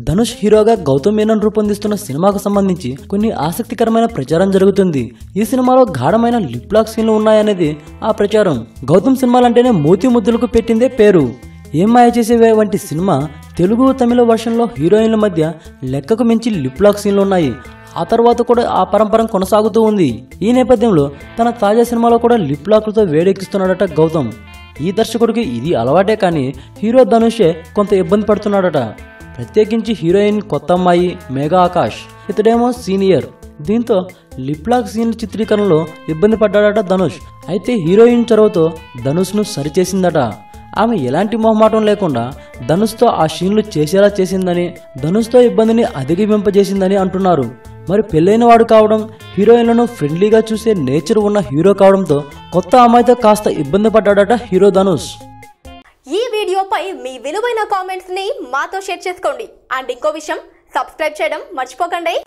ధనుష్ హీరోగా గౌతమ్ మీనన్ రూపొందిస్తున్న సినిమాకు సంబంధించి కొన్ని ఆసక్తికరమైన ప్రచారం జరుగుతుంది ఈ సినిమాలో గాఢమైన లిప్ లాక్ సీన్లు ఉన్నాయనేది ఆ ప్రచారం గౌతమ్ సినిమాలంటేనే మూతి ముద్దులకు పెట్టిందే పేరు ఏం మాయ చేసేవే వంటి సినిమా తెలుగు తమిళ వర్షన్లో హీరోయిన్ల మధ్య లెక్కకు మించి లిప్ లాక్ సీన్లు ఉన్నాయి ఆ తర్వాత కూడా ఆ పరంపర కొనసాగుతూ ఉంది ఈ నేపథ్యంలో తన తాజా సినిమాలో కూడా లిప్ లాక్లతో వేడెక్కిస్తున్నాడట గౌతమ్ ఈ దర్శకుడికి ఇది అలవాటే కానీ హీరో ధనుషే కొంత ఇబ్బంది పడుతున్నాడట ప్రత్యేకించి హీరోయిన్ కొత్త అమ్మాయి మేఘా ఆకాష్ ఇతడేమో సీనియర్ దీంతో లిప్ లాక్ సీన్ చిత్రీకరణలో ఇబ్బంది పడ్డాడట ధనుష్ అయితే హీరోయిన్ చొరవతో ధనుష్ను సరిచేసిందట ఆమె ఎలాంటి మొహమాటం లేకుండా ధనుష్తో ఆ సీన్లు చేసేలా చేసిందని ధనుష్తో ఇబ్బందిని అధిగమింపజేసిందని అంటున్నారు మరి పెళ్ళైన వాడు కావడం హీరోయిన్లను ఫ్రెండ్లీగా చూసే నేచర్ ఉన్న హీరో కావడంతో కొత్త అమ్మాయితో కాస్త ఇబ్బంది పడ్డాడట హీరో ధనుష్ ఈ వీడియోపై మీ విలువైన కామెంట్స్ ని మాతో షేర్ చేసుకోండి అండ్ ఇంకో విషయం సబ్స్క్రైబ్ చేయడం మర్చిపోకండి